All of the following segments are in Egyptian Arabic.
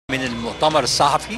من المؤتمر الصحفي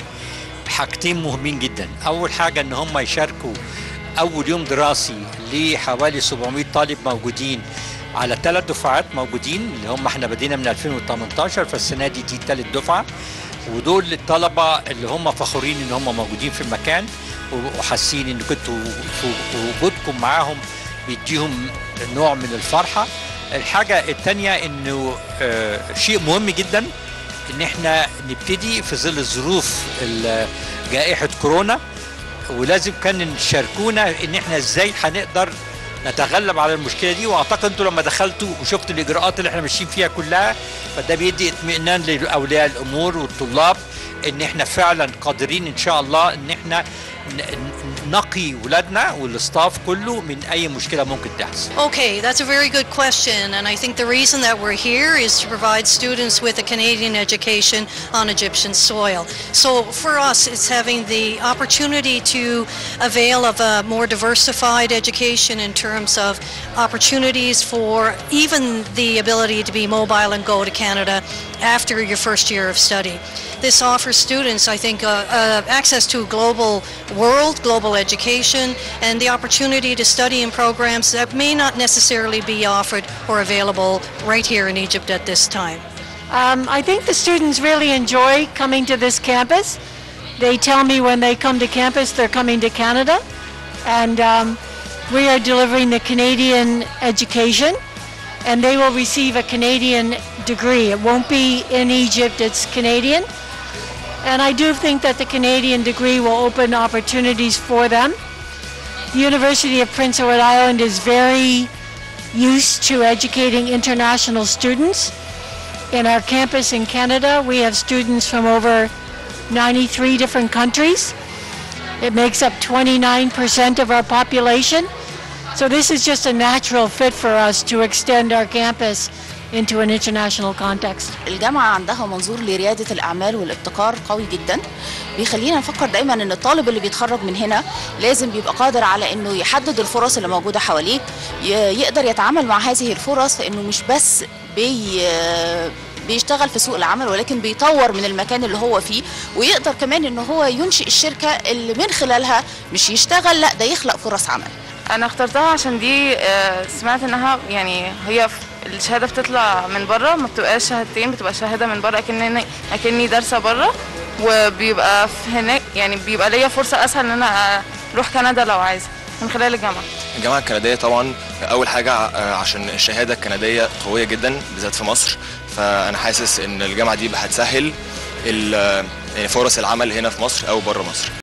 حاجتين مهمين جدا اول حاجه ان هم يشاركوا اول يوم دراسي لحوالي 700 طالب موجودين على ثلاث دفعات موجودين اللي هم احنا بدينا من 2018 فالسنه دي دي ثالث دفعه ودول الطلبه اللي هم فخورين ان هم موجودين في المكان وحاسين ان كنتوا في وجودكم معاهم بيديهم نوع من الفرحه الحاجه الثانيه انه آه، شيء مهم جدا ان احنا نبتدي في ظل ظروف ال- جائحه كورونا ولازم كان نشاركونا ان احنا ازاي هنقدر نتغلب على المشكله دي واعتقد انتوا لما دخلتوا وشفتوا الاجراءات اللي احنا ماشيين فيها كلها فده بيدي اطمئنان لاولياء الامور والطلاب ان احنا فعلا قادرين ان شاء الله ان احنا ن- ن- نقي ولادنا والاستاف كله من اي مشكله ممكن تحصل Okay, that's a very good question, and I think the reason that we're here is to provide students with a Canadian education on Egyptian soil. So for us, it's having the opportunity to avail of a more diversified education in terms of opportunities for even the ability to be mobile and go to Canada after your first year of study. This offers students, I think, uh, uh, access to a global world, global education, and the opportunity to study in programs that may not necessarily be offered or available right here in Egypt at this time. Um, I think the students really enjoy coming to this campus. They tell me when they come to campus they're coming to Canada, and um, we are delivering the Canadian education, and they will receive a Canadian degree. It won't be in Egypt, it's Canadian. And I do think that the Canadian degree will open opportunities for them. The University of Prince Edward Island is very used to educating international students. In our campus in Canada, we have students from over 93 different countries. It makes up 29% of our population. So this is just a natural fit for us to extend our campus into an international context. الجامعة عندها منظور لريادة الأعمال والابتكار قوي جدا بيخلينا نفكر دايما ان الطالب اللي بيتخرج من هنا لازم بيبقى قادر على انه يحدد الفرص اللي موجودة حواليه ي- يقدر يتعامل مع هذه الفرص فانه مش بس بي بيشتغل في سوق العمل ولكن بيطور من المكان اللي هو فيه ويقدر كمان ان هو ينشئ الشركة اللي من خلالها مش يشتغل لا ده يخلق فرص عمل انا اخترتها عشان دي آه، سمعت انها يعني هي ف- الشهاده بتطلع من بره ما بتبقاش شهادتين بتبقى شهاده من بره اكني اكني دارسه بره وبيبقى في هناك يعني بيبقى ليا فرصه اسهل ان انا اروح كندا لو عايزه من خلال الجامعه الجامعة الكندية طبعا أول حاجة آه، عشان الشهادة الكندية قوية جدا بالذات في مصر فأنا حاسس إن الجامعة دي هتسهل ال- يعني فرص العمل هنا في مصر أو بره مصر